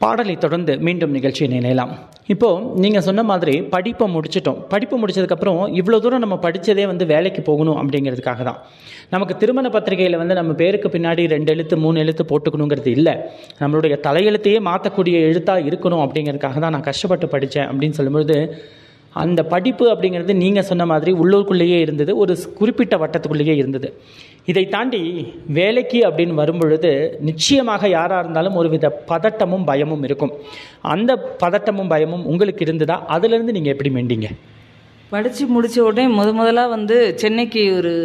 பாடலை தொடர்ந்து மீண்டும் நிகழ்ச்சியை நினைலாம் இப்போது நீங்கள் சொன்ன மாதிரி படிப்பை முடிச்சிட்டோம் படிப்பு முடிச்சதுக்கப்புறம் இவ்வளோ தூரம் நம்ம படித்ததே வந்து வேலைக்கு போகணும் அப்படிங்கிறதுக்காக தான் நமக்கு திருமண பத்திரிகையில் வந்து நம்ம பேருக்கு பின்னாடி ரெண்டு எழுத்து மூணு எழுத்து போட்டுக்கணுங்கிறது இல்லை நம்மளுடைய தலையெழுத்தையே மாற்றக்கூடிய எழுத்தாக இருக்கணும் அப்படிங்கிறதுக்காக தான் நான் கஷ்டப்பட்டு படித்தேன் அப்படின்னு சொல்லும்பொழுது அந்த படிப்பு அப்படிங்கிறது நீங்கள் சொன்ன மாதிரி உள்ளூருக்குள்ளேயே இருந்தது ஒரு குறிப்பிட்ட வட்டத்துக்குள்ளேயே இருந்தது இதை தாண்டி வேலைக்கு அப்படின்னு வரும்பொழுது நிச்சயமாக யாராக இருந்தாலும் ஒரு வித பதட்டமும் பயமும் இருக்கும் அந்த பதட்டமும் பயமும் உங்களுக்கு இருந்ததா அதுலேருந்து நீங்கள் எப்படி மெண்டீங்க படித்து முடித்த உடனே முத முதலாக வந்து சென்னைக்கு ஒரு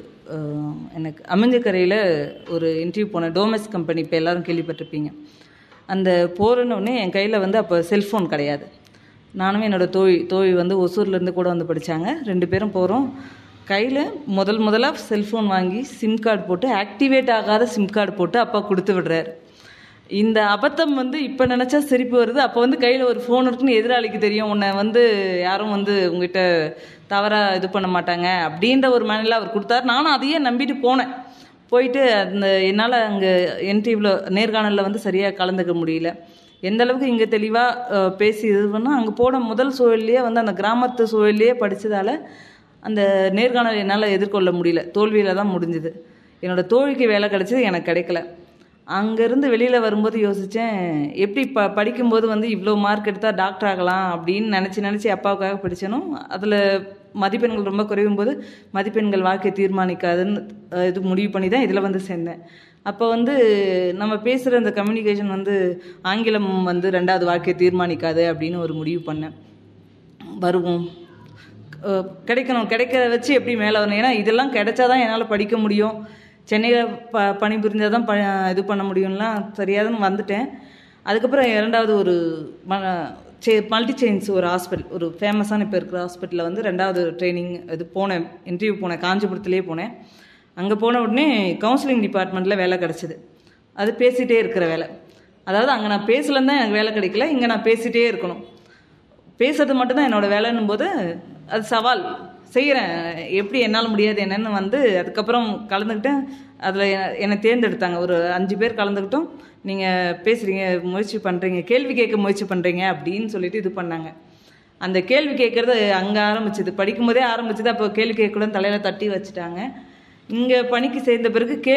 அஹ், எனக்கு அமைஞ்சக்கரையில் ஒரு இன்டர்வியூ போனேன் டோமெஸ் கம்பெனி இப்போ எல்லாரும் கேள்விப்பட்டிருப்பீங்க அந்த போகிறோன்னே என் கையில் வந்து அப்போ செல்ஃபோன் கிடையாது நானும் என்னோட தோழி தோழி வந்து ஒசூர்லேருந்து கூட வந்து படித்தாங்க ரெண்டு பேரும் போகிறோம் கையில் முதல் முதலாக செல்ஃபோன் வாங்கி சிம் கார்டு போட்டு ஆக்டிவேட் ஆகாத சிம் கார்டு போட்டு அப்பா கொடுத்து விடுறாரு இந்த அபத்தம் வந்து இப்போ நினச்சா சிரிப்பு வருது அப்போ வந்து கையில் ஒரு ஃபோன் இருக்குன்னு எதிராளிக்கு தெரியும் உன்னை வந்து யாரும் வந்து உங்ககிட்ட தவறாக இது பண்ண மாட்டாங்க அப்படின்ற ஒரு மனநிலை அவர் கொடுத்தாரு நானும் அதையே நம்பிட்டு போனேன் போயிட்டு அந்த என்னால் அங்கே இன்டர்வியூவில் நேர்காணலில் வந்து சரியாக கலந்துக்க முடியல எந்த அளவுக்கு இங்கே தெளிவாக பேசி இது பண்ணால் அங்கே போன முதல் சூழல்லையே வந்து அந்த கிராமத்து சூழல்லையே படித்ததால அந்த நேர்காணல் என்னால் எதிர்கொள்ள முடியல தோல்வியில் தான் முடிஞ்சுது என்னோட தோழிக்கு வேலை கிடைச்சது எனக்கு கிடைக்கல அங்கேருந்து வெளியில் வரும்போது யோசித்தேன் எப்படி ப படிக்கும்போது வந்து இவ்வளோ மார்க் எடுத்தால் டாக்டர் ஆகலாம் அப்படின்னு நினச்சி நினச்சி அப்பாவுக்காக படித்தனோ அதில் மதிப்பெண்கள் ரொம்ப குறையும் போது மதிப்பெண்கள் வாழ்க்கையை தீர்மானிக்காதுன்னு அஹ், இது முடிவு பண்ணி தான் இதில் வந்து சேர்ந்தேன் அப்போ வந்து நம்ம பேசுகிற அந்த கம்யூனிகேஷன் வந்து ஆங்கிலம் வந்து ரெண்டாவது வாழ்க்கையை தீர்மானிக்காது அப்படின்னு ஒரு முடிவு பண்ணேன் வருவோம் அஹ் கிடைக்கணும் கிடைக்கிறத வச்சு எப்படி மேலே வரணும் ஏன்னா இதெல்லாம் கிடைச்சாதான் என்னால் படிக்க முடியும் சென்னையில் ப பணிபுரிஞ்சால் தான் ப இது பண்ண முடியும்லாம் தெரியாதுன்னு வந்துட்டேன் அதுக்கப்புறம் இரண்டாவது ஒரு ம சே மல்டி செயின்ஸ் ஒரு ஹாஸ்பிட்டல் ஒரு ஃபேமஸான இப்போ இருக்கிற ஹாஸ்பிட்டலில் வந்து ரெண்டாவது ட்ரைனிங் இது போனேன் இன்டர்வியூ போனேன் காஞ்சிபுரத்துலேயே போனேன் அங்கே போன உடனே கவுன்சிலிங் டிபார்ட்மெண்ட்டில் வேலை கிடச்சிது அது பேசிகிட்டே இருக்கிற வேலை அதாவது அங்கே நான் பேசலன்னு தான் எனக்கு வேலை கிடைக்கல இங்கே நான் பேசிகிட்டே இருக்கணும் பேசுறது மட்டும்தான் என்னோட வேலைன்னும் போது அது சவால் செய்கிறேன் எப்படி என்னால் முடியாது என்னன்னு வந்து அதுக்கப்புறம் கலந்துக்கிட்டேன் அதில் என்னை தேர்ந்தெடுத்தாங்க ஒரு அஞ்சு பேர் கலந்துக்கிட்டோம் நீங்கள் பேசுகிறீங்க முயற்சி பண்ணுறீங்க கேள்வி கேட்க முயற்சி பண்ணுறீங்க அப்படின்னு சொல்லிட்டு இது பண்ணாங்க அந்த கேள்வி கேட்குறது அங்கே ஆரம்பிச்சது படிக்கும்போதே ஆரம்பிச்சது அப்போ கேள்வி கேட்கக்கூடாது தலையில் தட்டி வச்சுட்டாங்க இங்கே பணிக்கு சேர்ந்த பிறகு கேள்வி